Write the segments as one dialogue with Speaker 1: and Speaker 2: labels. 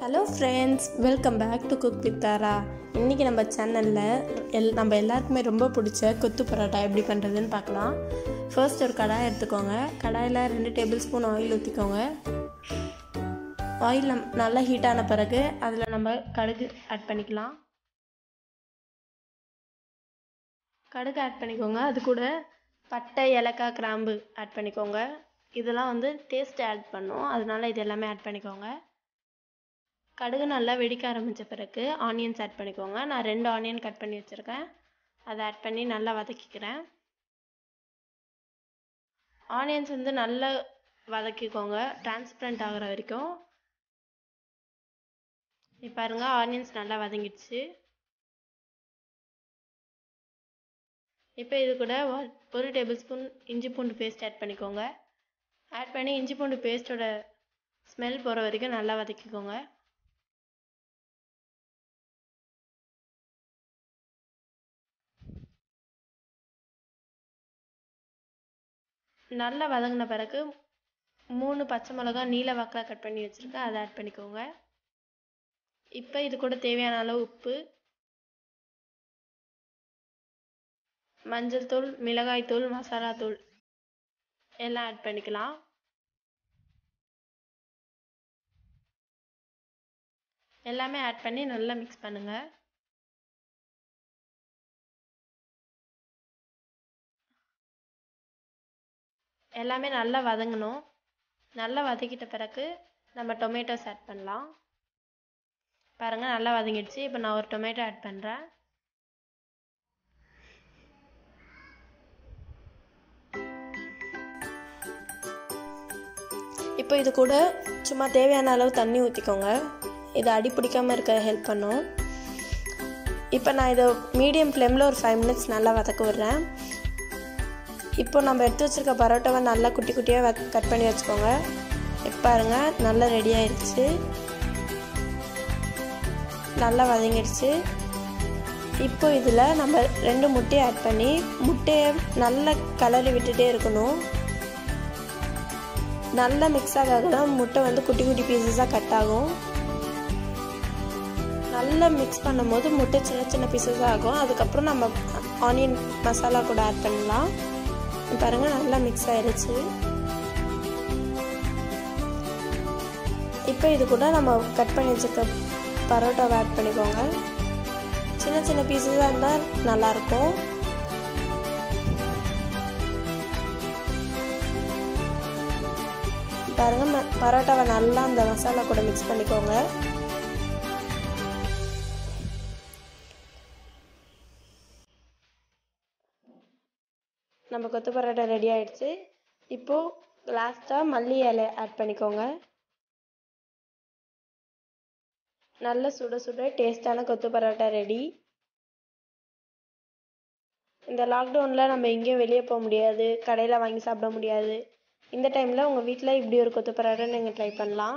Speaker 1: hello friends welcome back to cook with Tara இன்றைக்கி நம்ம சேனலில் எல் நம்ம எல்லாருக்குமே ரொம்ப பிடிச்ச கொத்து பரோட்டா எப்படி பண்ணுறதுன்னு பார்க்கலாம் ஃபர்ஸ்ட் ஒரு கடாய் எடுத்துக்கோங்க கடாயில் ரெண்டு டேபிள் ஸ்பூன் ஆயில் ஊற்றிக்கோங்க ஆயில் நம் நல்லா ஹீட் ஆன பிறகு அதில் நம்ம கடுகு ஆட் பண்ணிக்கலாம் கடுகு ஆட் பண்ணிக்கோங்க அது கூட பட்டை ஏலக்காய் கிராம்பு ஆட் பண்ணிக்கோங்க இதெல்லாம் வந்து டேஸ்ட் ஆட் பண்ணும் அதனால இது எல்லாமே ஆட் பண்ணிக்கோங்க கடுகு நல்லா வெடிக்க ஆரம்பித்த பிறகு ஆனியன்ஸ் ஆட் பண்ணிக்கோங்க நான் ரெண்டு ஆனியன் கட் பண்ணி வச்சுருக்கேன் அதை ஆட் பண்ணி நல்லா வதக்கிக்கிறேன் ஆனியன்ஸ் வந்து நல்லா வதக்கிக்கோங்க டிரான்ஸ்பரண்ட் ஆகிற வரைக்கும் இப்போ பாருங்க ஆனியன்ஸ் நல்லா வதங்கிடுச்சு இப்போ இது கூட ஒரு டேபிள் ஸ்பூன் இஞ்சி பூண்டு பேஸ்ட் ஆட் பண்ணிக்கோங்க ஆட் பண்ணி இஞ்சி பூண்டு பேஸ்ட்டோட ஸ்மெல் போகிற வரைக்கும் நல்லா வதக்கிக்கோங்க நல்லா வதங்கின பிறகு மூணு பச்சை மிளகா நீல வாக்கில் கட் பண்ணி வச்சுருக்கேன் அதை ஆட் பண்ணிக்கோங்க இப்போ இது கூட தேவையான அளவு உப்பு மஞ்சள் தூள் மிளகாய் தூள் மசாலா தூள் எல்லாம் ஆட் பண்ணிக்கலாம் எல்லாமே ஆட் பண்ணி நல்லா மிக்ஸ் பண்ணுங்கள் எல்லாமே நல்லா வதங்கணும் நல்லா வதக்கிட்ட பிறகு நம்ம டொமேட்டோஸ் ஆட் பண்ணலாம் பாருங்கள் நல்லா வதங்கிடுச்சு இப்போ நான் ஒரு டொமேட்டோ ஆட் பண்ணுறேன் இப்போ இது கூட சும்மா தேவையான அளவு தண்ணி ஊற்றிக்கோங்க இது அடி பிடிக்காமல் இருக்க ஹெல்ப் பண்ணும் இப்போ நான் இதை மீடியம் ஃப்ளேமில் ஒரு ஃபைவ் மினிட்ஸ் நல்லா வதக்க விடுறேன் இப்போ நம்ம எடுத்து வச்சுருக்க பரோட்டாவை நல்லா குட்டி குட்டியாக கட் பண்ணி வச்சுக்கோங்க இப்போ பாருங்கள் நல்லா ரெடி ஆயிடுச்சு நல்லா வதங்கிடுச்சு இப்போ இதில் நம்ம ரெண்டு முட்டையை ஆட் பண்ணி முட்டையை நல்லா கலரி விட்டுட்டே இருக்கணும் நல்லா மிக்ஸ் ஆக தான் முட்டை வந்து குட்டி குட்டி பீசஸாக கட் ஆகும் நல்லா மிக்ஸ் பண்ணும்போது முட்டை சின்ன சின்ன பீசஸ் ஆகும் அதுக்கப்புறம் நம்ம ஆனியன் மசாலா கூட ஆட் பண்ணலாம் பாருங்க நல்லா மிக்ஸ் ஆயிடுச்சு இப்போ இது கூட நம்ம கட் பண்ணி வச்சுருக்க பரோட்டாவை ஆட் பண்ணிக்கோங்க சின்ன சின்ன பீஸஸாக இருந்தால் நல்லாயிருக்கும் பாருங்க பரோட்டாவை நல்லா அந்த மசாலா கூட மிக்ஸ் பண்ணிக்கோங்க நம்ம கொத்து பரோட்டா ரெடி ஆயிடுச்சு இப்போது லாஸ்ட்டாக மல்லி இலை ஆட் பண்ணிக்கோங்க நல்ல சுட சுட டேஸ்டான கொத்து பரோட்டா ரெடி இந்த லாக்டவுனில் நம்ம எங்கேயும் வெளியே போக முடியாது கடையில் வாங்கி சாப்பிட முடியாது இந்த டைமில் உங்கள் வீட்டில் இப்படி ஒரு கொத்து பரோட்டா நீங்கள் ட்ரை பண்ணலாம்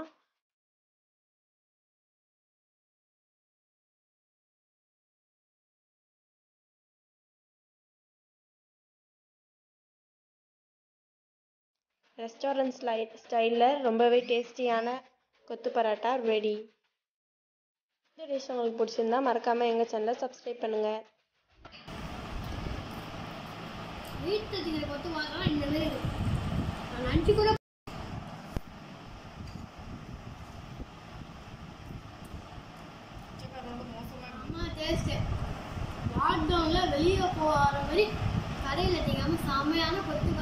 Speaker 1: ரெஸ்டாரண்ட் ஸ்லை ஸ்டைலில் ரொம்பவே டேஸ்டியான கொத்து பரோட்டா ரெடி இந்த டிஷ் உங்களுக்கு பிடிச்சிருந்தா மறக்காமல் எங்கள் சேனலை சப்ஸ்கிரைப் பண்ணுங்கள்
Speaker 2: வீட்டு கொத்து வாங்கலாம் இந்த மாதிரி நான் அஞ்சு கூட அம்மா டேஸ்ட்டு லாக்டவுனில் வெளியே போகிற மாதிரி கடையில் திங்காமல் செமையான கொத்து